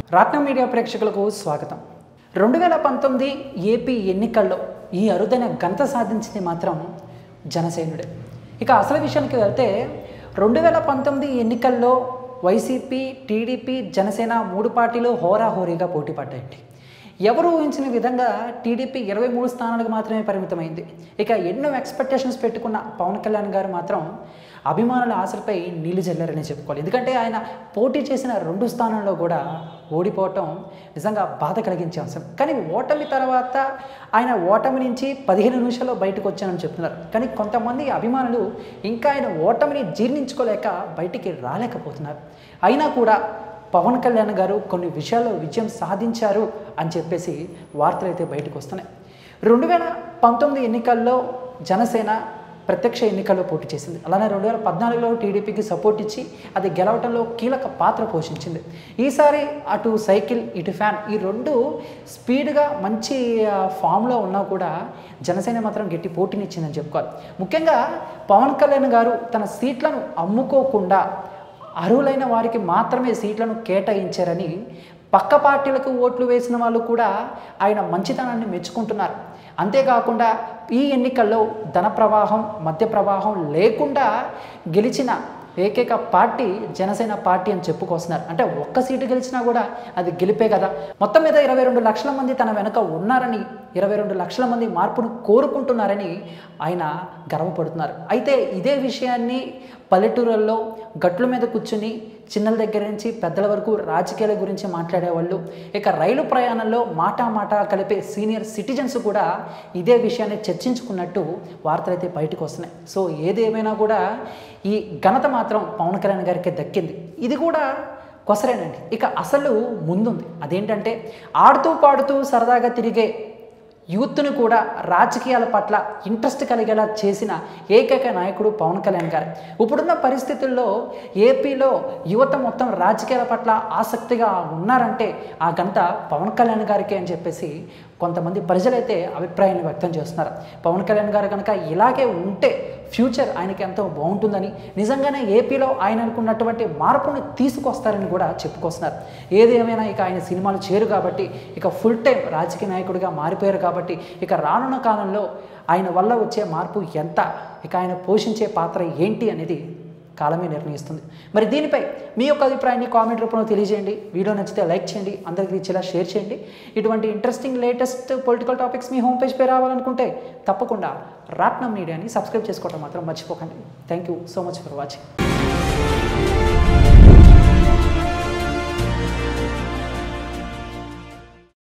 రాట్నం మీడియా ప్రేక్షకులకు స్వాగతం రెండు వేల పంతొమ్మిది ఏపీ ఎన్నికల్లో ఈ అరుదైన ఘనత సాధించింది మాత్రం జనసేనుడే ఇక అసలు విషయానికి వెళ్తే రెండు వేల పంతొమ్మిది ఎన్నికల్లో వైసీపీ టీడీపీ జనసేన మూడు పార్టీలు హోరాహోరీగా పోటీ పడ్డాయండి ఎవరు ఊహించిన విధంగా టీడీపీ ఇరవై మూడు స్థానాలకు మాత్రమే పరిమితమైంది ఇక ఎన్నో ఎక్స్పెక్టేషన్స్ పెట్టుకున్న పవన్ కళ్యాణ్ గారు మాత్రం అభిమానుల ఆశలపై నీళ్లు జల్లారని చెప్పుకోవాలి ఎందుకంటే ఆయన పోటీ చేసిన రెండు స్థానాల్లో కూడా ఓడిపోవటం నిజంగా బాధ కలిగించే అంశం కానీ ఓటమి తర్వాత ఆయన ఓటమి నుంచి పదిహేను నిమిషాల్లో బయటకు వచ్చానని చెప్తున్నారు కానీ కొంతమంది అభిమానులు ఇంకా ఆయన ఓటమిని జీర్ణించుకోలేక బయటికి రాలేకపోతున్నారు అయినా కూడా పవన్ కళ్యాణ్ గారు కొన్ని విషయాల్లో విజయం సాధించారు అని చెప్పేసి వార్తలు అయితే బయటకు వస్తున్నాయి రెండు వేల పంతొమ్మిది ఎన్నికల్లో జనసేన ప్రత్యక్ష ఎన్నికల్లో పోటీ చేసింది అలానే రెండు వేల పద్నాలుగులో టీడీపీకి సపోర్ట్ ఇచ్చి అది గెలవడంలో కీలక పాత్ర పోషించింది ఈసారి అటు సైకిల్ ఇటు ఫ్యాన్ ఈ రెండు స్పీడ్గా మంచి ఆ, ఫామ్లో ఉన్నా కూడా జనసేన మాత్రం గట్టి పోటీనిచ్చిందని చెప్పుకోవాలి ముఖ్యంగా పవన్ కళ్యాణ్ గారు తన సీట్లను అమ్ముకోకుండా అర్హులైన వారికి మాత్రమే సీట్లను కేటాయించారని పక్క పార్టీలకు ఓట్లు వేసిన వాళ్ళు కూడా ఆయన మంచితనాన్ని మెచ్చుకుంటున్నారు అంతేకాకుండా ఈ ఎన్నికల్లో ధన ప్రవాహం మధ్య ప్రవాహం లేకుండా గెలిచిన ఏకైక పార్టీ జనసేన పార్టీ అని చెప్పుకొస్తున్నారు అంటే ఒక్క సీటు గెలిచినా కూడా అది గెలిపే కదా మొత్తం మీద ఇరవై రెండు లక్షల మంది తన వెనుక ఉన్నారని ఇరవై రెండు లక్షల మంది మార్పును కోరుకుంటున్నారని ఆయన గర్వపడుతున్నారు అయితే ఇదే విషయాన్ని పల్లెటూరుల్లో గట్ల మీద కూర్చుని చిన్నల దగ్గర నుంచి పెద్దల వరకు రాజకీయాల గురించి మాట్లాడేవాళ్ళు ఇక రైలు ప్రయాణంలో మాటా మాట కలిపే సీనియర్ సిటిజన్స్ కూడా ఇదే విషయాన్ని చర్చించుకున్నట్టు వార్తలు అయితే బయటకు వస్తున్నాయి సో ఏదేమైనా కూడా ఈ ఘనత మాత్రం పవన్ కళ్యాణ్ గారికి దక్కింది ఇది కూడా కొసరేనండి ఇక అసలు ముందుంది అదేంటంటే ఆడుతూ పాడుతూ సరదాగా తిరిగే యూత్ను కూడా రాజకీయాల పట్ల ఇంట్రెస్ట్ కలిగేలా చేసిన ఏకైక నాయకుడు పవన్ కళ్యాణ్ గారు ఇప్పుడున్న పరిస్థితుల్లో ఏపీలో యువత మొత్తం రాజకీయాల పట్ల ఆసక్తిగా ఉన్నారంటే ఆ గంట పవన్ కళ్యాణ్ గారికి అని చెప్పేసి కొంతమంది ప్రజలైతే అభిప్రాయాన్ని వ్యక్తం చేస్తున్నారు పవన్ కళ్యాణ్ గారు కనుక ఇలాగే ఉంటే ఫ్యూచర్ ఆయనకి ఎంతో బాగుంటుందని నిజంగానే ఏపీలో ఆయన అనుకున్నటువంటి మార్పుని తీసుకొస్తారని కూడా చెప్పుకొస్తున్నారు ఏది ఏమైనా ఇక ఆయన సినిమాలు చేరు కాబట్టి ఇక ఫుల్ టైం రాజకీయ నాయకుడిగా మారిపోయారు కాబట్టి ఇక రానున్న కాలంలో ఆయన వల్ల వచ్చే మార్పు ఎంత ఇక ఆయన పోషించే పాత్ర ఏంటి అనేది కాలమే నిర్ణయిస్తుంది మరి దీనిపై మీ యొక్క అభిప్రాయాన్ని కామెంట్ రూపంలో తెలియజేయండి వీడియో నచ్చితే లైక్ చేయండి అందరికీ ఇచ్చేలా షేర్ చేయండి ఇటువంటి ఇంట్రెస్టింగ్ లేటెస్ట్ పొలిటికల్ టాపిక్స్ మీ హోమ్ పేజ్ పై రావాలనుకుంటే తప్పకుండా రాట్నం మీడియాని సబ్స్క్రైబ్ చేసుకోవడం మాత్రం మర్చిపోకండి thank you so much for watching